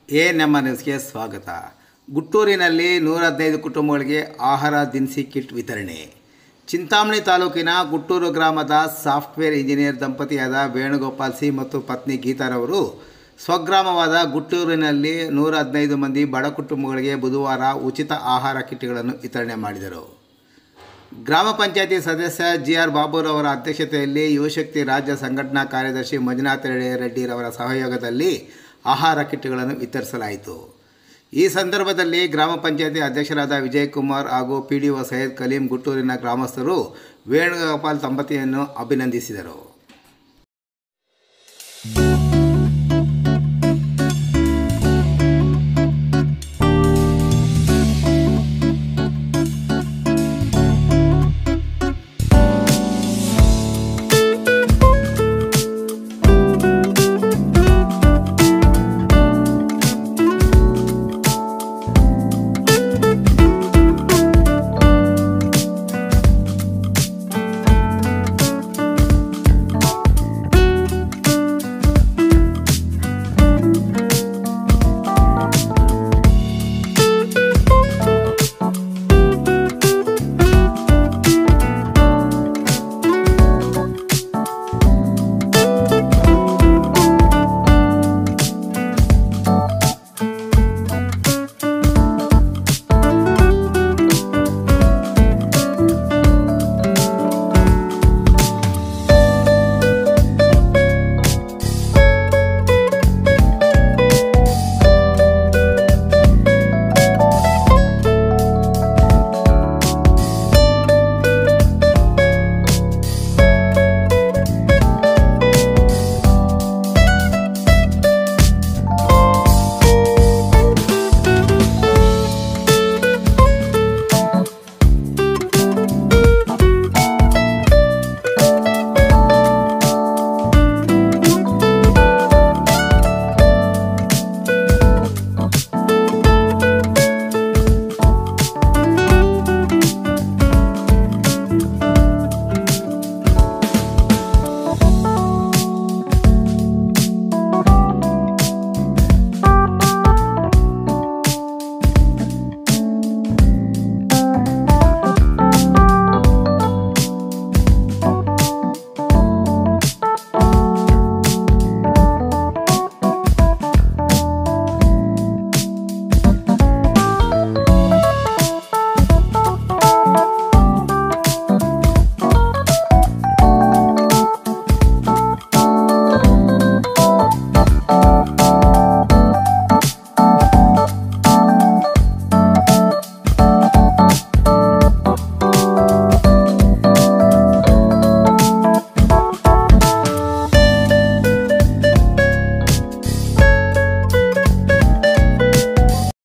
A ನಮ್ಮ ನ್ಯೂಸ್ಗೆ ಸ್ವಾಗತ ಗುಟ್ಟೂರಿನಲ್ಲಿ ನೂರ ಹದಿನೈದು ಕುಟುಂಬಗಳಿಗೆ ಆಹಾರ ದಿನಸಿ ಕಿಟ್ ವಿತರಣೆ ಚಿಂತಾಮಣಿ ತಾಲೂಕಿನ ಗುಟ್ಟೂರು ಗ್ರಾಮದ ಸಾಫ್ಟ್ವೇರ್ ಇಂಜಿನಿಯರ್ ದಂಪತಿಯಾದ ವೇಣುಗೋಪಾಲ್ ಸಿ ಮತ್ತು ಪತ್ನಿ ಗೀತಾರವರು ಸ್ವಗ್ರಾಮವಾದ ಗುಟ್ಟೂರಿನಲ್ಲಿ ನೂರ ಹದಿನೈದು ಮಂದಿ ಬಡ ಕುಟುಂಬಗಳಿಗೆ ಬುಧವಾರ ಉಚಿತ ಆಹಾರ ಕಿಟ್ಗಳನ್ನು ವಿತರಣೆ ಮಾಡಿದರು ಗ್ರಾಮ ಪಂಚಾಯತಿ ಸದಸ್ಯ ಜಿ ಆರ್ ಬಾಬುರವರ ಅಧ್ಯಕ್ಷತೆಯಲ್ಲಿ ಯುವಶಕ್ತಿ ರಾಜ್ಯ ಸಂಘಟನಾ ಕಾರ್ಯದರ್ಶಿ ಮಂಜುನಾಥ ರೆಡ್ಡಿರವರ ಸಹಯೋಗದಲ್ಲಿ ಆಹಾರ ಕಿಟ್ಗಳನ್ನು ವಿತರಿಸಲಾಯಿತು ಈ ಸಂದರ್ಭದಲ್ಲಿ ಗ್ರಾಮ ಪಂಚಾಯತಿ ಅಧ್ಯಕ್ಷರಾದ ವಿಜಯಕುಮಾರ್ ಹಾಗೂ P D O Syed Kaleem ಗುಟ್ಟೂರಿನ ಗ್ರಾಮಸ್ಥರು ವೇಣುಗೋಪಾಲ್ ದಂಪತಿಯನ್ನು ಅಭಿನಂದಿಸಿದರು